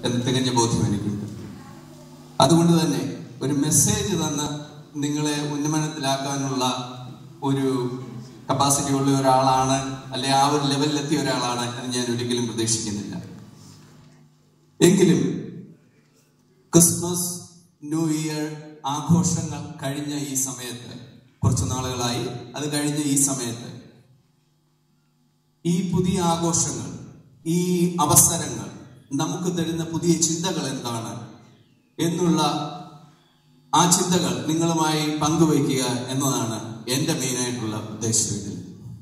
എന്ന് തികഞ്ഞ ബോധ്യം എനിക്കുണ്ട് അതുകൊണ്ട് തന്നെ ഒരു മെസ്സേജ് തന്ന് നിങ്ങളെ ഉന്നമനത്തിലാക്കാനുള്ള ഒരു കപ്പാസിറ്റി ഉള്ള ഒരാളാണ് അല്ലെ ആ ഒരു ലെവലിലെത്തിയ ഒരാളാണ് എന്ന് ഞാൻ ഒരിക്കലും പ്രതീക്ഷിക്കുന്നില്ല എങ്കിലും ക്രിസ്മസ് ന്യൂ ഇയർ ആഘോഷങ്ങൾ കഴിഞ്ഞ ഈ സമയത്ത് കുറച്ച് നാളുകളായി അത് കഴിഞ്ഞ ഈ സമയത്ത് ഈ പുതിയ ആഘോഷങ്ങൾ ഈ അവസരങ്ങൾ നമുക്ക് തരുന്ന പുതിയ ചിന്തകൾ എന്താണ് എന്നുള്ള ആ ചിന്തകൾ നിങ്ങളുമായി പങ്കുവയ്ക്കുക എന്നതാണ് എന്റെ മെയിനായിട്ടുള്ള ഉദ്ദേശം ഇതിൽ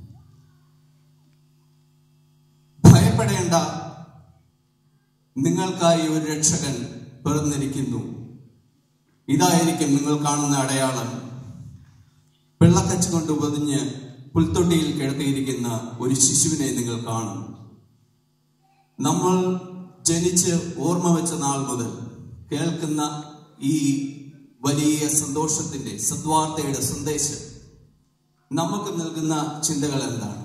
ഭയപ്പെടേണ്ട നിങ്ങൾക്കായി ഒരു രക്ഷകൻ പിറന്നിരിക്കുന്നു ഇതായിരിക്കും നിങ്ങൾ കാണുന്ന അടയാളം വെള്ളക്കച്ച് കൊണ്ട് പൊതിഞ്ഞ് പുൽത്തൊട്ടിയിൽ കിടത്തിയിരിക്കുന്ന ഒരു ശിശുവിനെ നിങ്ങൾ കാണും നമ്മൾ ജനിച്ച് ഓർമ്മ വെച്ച നാൾ മുതൽ കേൾക്കുന്ന ഈ വലിയ സന്തോഷത്തിന്റെ സദ്വാർത്തയുടെ സന്ദേശം നമുക്ക് നൽകുന്ന ചിന്തകൾ എന്താണ്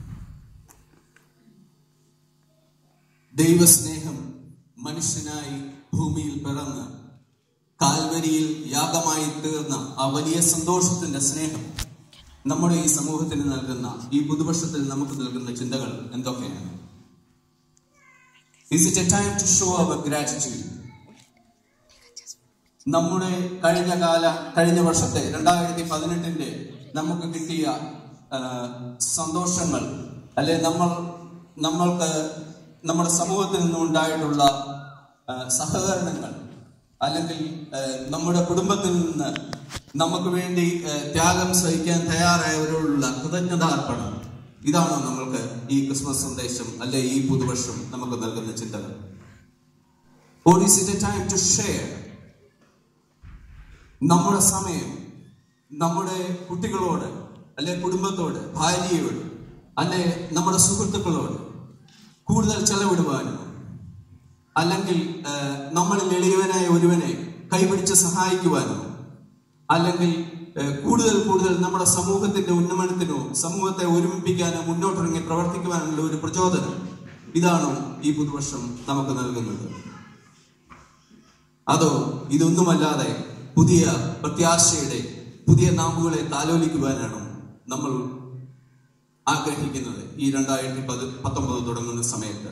ദൈവസ്നേഹം മനുഷ്യനായി ഭൂമിയിൽ പിറന്ന് കാൽവരിയിൽ യാഗമായി തീർന്ന ആ വലിയ സന്തോഷത്തിന്റെ സ്നേഹം നമ്മുടെ ഈ സമൂഹത്തിന് നൽകുന്ന ഈ പുതുവർഷത്തിൽ നമുക്ക് നൽകുന്ന ചിന്തകൾ എന്തൊക്കെയാണ് is it a time to show our gratitude നമ്മുടെ കഴിഞ്ഞ കാല കഴിഞ്ഞ വർഷത്തെ രണ്ടായിരത്തി പതിനെട്ടിന്റെ നമുക്ക് കിട്ടിയ ആ, സന്തോഷങ്ങൾ അല്ലെ നമ്മൾ നമ്മൾക്ക് നമ്മുടെ സമൂഹത്തിൽ നിന്നും ഉണ്ടായിട്ടുള്ള ആ, സഹകരണങ്ങൾ അല്ലെങ്കിൽ ആ, നമ്മുടെ കുടുംബത്തിൽ നിന്ന് നമുക്ക് വേണ്ടി ആ, ത്യാഗം സഹിക്കാൻ തയ്യാറായവരോടുള്ള കൃതജ്ഞതാർപ്പണം ഇതാണോ നമ്മൾക്ക് ഈ ക്രിസ്മസ് സന്ദേശം അല്ലെ ഈ പുതുവർഷം നമുക്ക് നൽകുന്ന ചിന്തകൾ or is it a time to share നമ്മുടെ സമയം നമ്മുടെ കുട്ടികളോട് അല്ലെ കുടുംബത്തോട് ഭാര്യയോട് അല്ലെ നമ്മുടെ സുഹൃത്തുക്കളോട് കൂടുതൽ ചെലവിടുവാനും അല്ലെങ്കിൽ ആ, നമ്മളിൽ എളിയവനായ ഒരുവനെ കൈപിടിച്ച് സഹായിക്കുവാനോ അല്ലെങ്കിൽ ആ, കൂടുതൽ കൂടുതൽ നമ്മുടെ സമൂഹത്തിന്റെ ഉന്നമനത്തിനോ സമൂഹത്തെ ഒരുമിപ്പിക്കാനോ മുന്നോട്ടിറങ്ങി പ്രവർത്തിക്കുവാനുള്ള ഒരു പ്രചോദനം ഇതാണോ ഈ പുതുവർഷം നമുക്ക് നൽകുന്നത് അതോ ഇതൊന്നുമല്ലാതെ പുതിയ പ്രത്യാശയുടെ പുതിയ നാമ്പുകളെ താലോലിക്കുവാനാണോ നമ്മൾ ആഗ്രഹിക്കുന്നത് ഈ രണ്ടായിരത്തി പത് പത്തൊമ്പത് തുടങ്ങുന്ന സമയത്ത്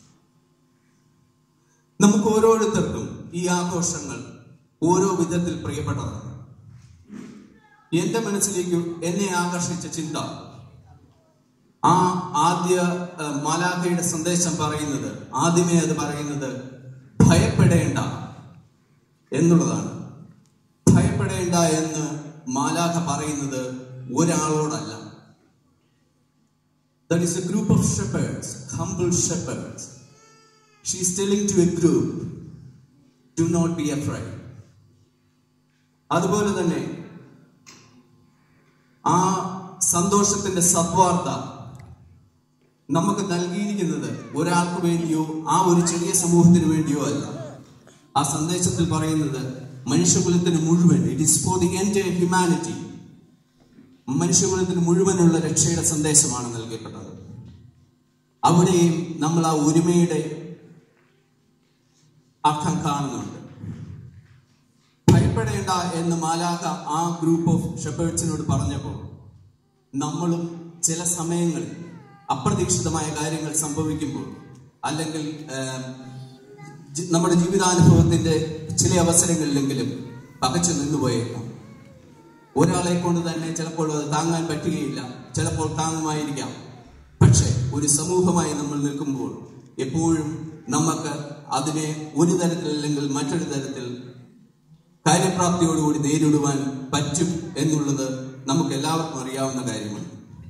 നമുക്ക് ഓരോരുത്തർക്കും ഈ ആഘോഷങ്ങൾ ഓരോ വിധത്തിൽ പ്രിയപ്പെട്ടതാണ് എന്റെ മനസ്സിലേക്ക് എന്നെ ആകർഷിച്ച ചിന്ത ആ ആദ്യ ആ, മാലാഖയുടെ സന്ദേശം പറയുന്നത് ആദ്യമേ അത് പറയുന്നത് ഭയപ്പെടേണ്ട എന്നുള്ളതാണ് ഭയപ്പെടേണ്ട എന്ന് മാലാഖ പറയുന്നത് ഒരാളോടല്ല that is a group of shepherds humble shepherds she is telling to a group do not be afraid അതുപോലെ തന്നെ ആ സന്തോഷത്തിന്റെ സദ്വാർത്ത നമുക്ക് നൽകിയിരിക്കുന്നത് ഒരാൾക്ക് വേണ്ടിയോ ആ ഒരു ചെറിയ സമൂഹത്തിന് വേണ്ടിയോ അല്ല ആ സന്ദേശത്തിൽ പറയുന്നത് മനുഷ്യകുലത്തിന് മുഴുവൻ it is for the end humanity മനുഷ്യകുലത്തിന് മുഴുവനുള്ള രക്ഷയുടെ സന്ദേശമാണ് നൽകപ്പെട്ടത് അവിടെയും നമ്മൾ ആ ഒരുമയുടെ അർത്ഥം കാണുന്നുണ്ട് ഭയപ്പെടേണ്ട എന്ന് മാലാഖ ആ ഗ്രൂപ്പ് ഓഫ് ഷെപ്പേഴ്സിനോട് പറഞ്ഞപ്പോൾ നമ്മളും ചില സമയങ്ങളിൽ അപ്രതീക്ഷിതമായ കാര്യങ്ങൾ സംഭവിക്കുമ്പോൾ അല്ലെങ്കിൽ ഏം, ജി- നമ്മുടെ ജീവിതാനുഭവത്തിന്റെ ചില അവസരങ്ങളിലെങ്കിലും പകച്ചു നിന്നുപോയേക്കാം ഒരാളെ കൊണ്ട് തന്നെ ചിലപ്പോൾ അത് താങ്ങാൻ പറ്റുകയില്ല ചിലപ്പോൾ താങ്ങുമായിരിക്കാം പക്ഷെ ഒരു സമൂഹമായി നമ്മൾ നിൽക്കുമ്പോൾ എപ്പോഴും നമുക്ക് അതിനെ ഒരു തരത്തിൽ അല്ലെങ്കിൽ മറ്റൊരു തരത്തിൽ കാര്യപ്രാപ്തിയോടുകൂടി നേരിടുവാൻ പറ്റും എന്നുള്ളത് നമുക്ക് എല്ലാവർക്കും അറിയാവുന്ന കാര്യമാണ്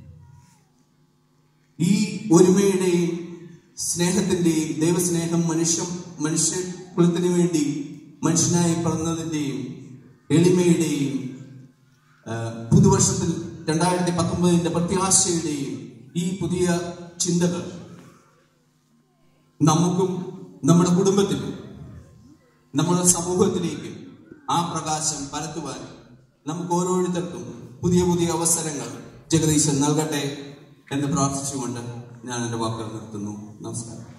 ഈ ഒരുമയുടെയും സ്നേഹത്തിന്റെയും ദൈവസ്നേഹം മനുഷ്യ മനുഷ്യ കുലത്തിന് വേണ്ടി മനുഷ്യനായി പിറന്നതിന്റെയും എളിമയുടെയും ആ, പുതുവർഷത്തിൽ രണ്ടായിരത്തി പത്തൊമ്പതിന്റെ പ്രത്യാശയുടെയും ഈ പുതിയ ചിന്തകൾ നമുക്കും നമ്മുടെ കുടുംബത്തിനും നമ്മുടെ സമൂഹത്തിലേക്ക് ആ പ്രകാശം പരത്തുവാൻ നമുക്ക് ഓരോരുത്തർക്കും പുതിയ പുതിയ അവസരങ്ങൾ ജഗദീശൻ നൽകട്ടെ എന്ന് പ്രാർത്ഥിച്ചുകൊണ്ട് ഞാൻ എൻ്റെ വാക്കുകൾ നിർത്തുന്നു നമസ്കാരം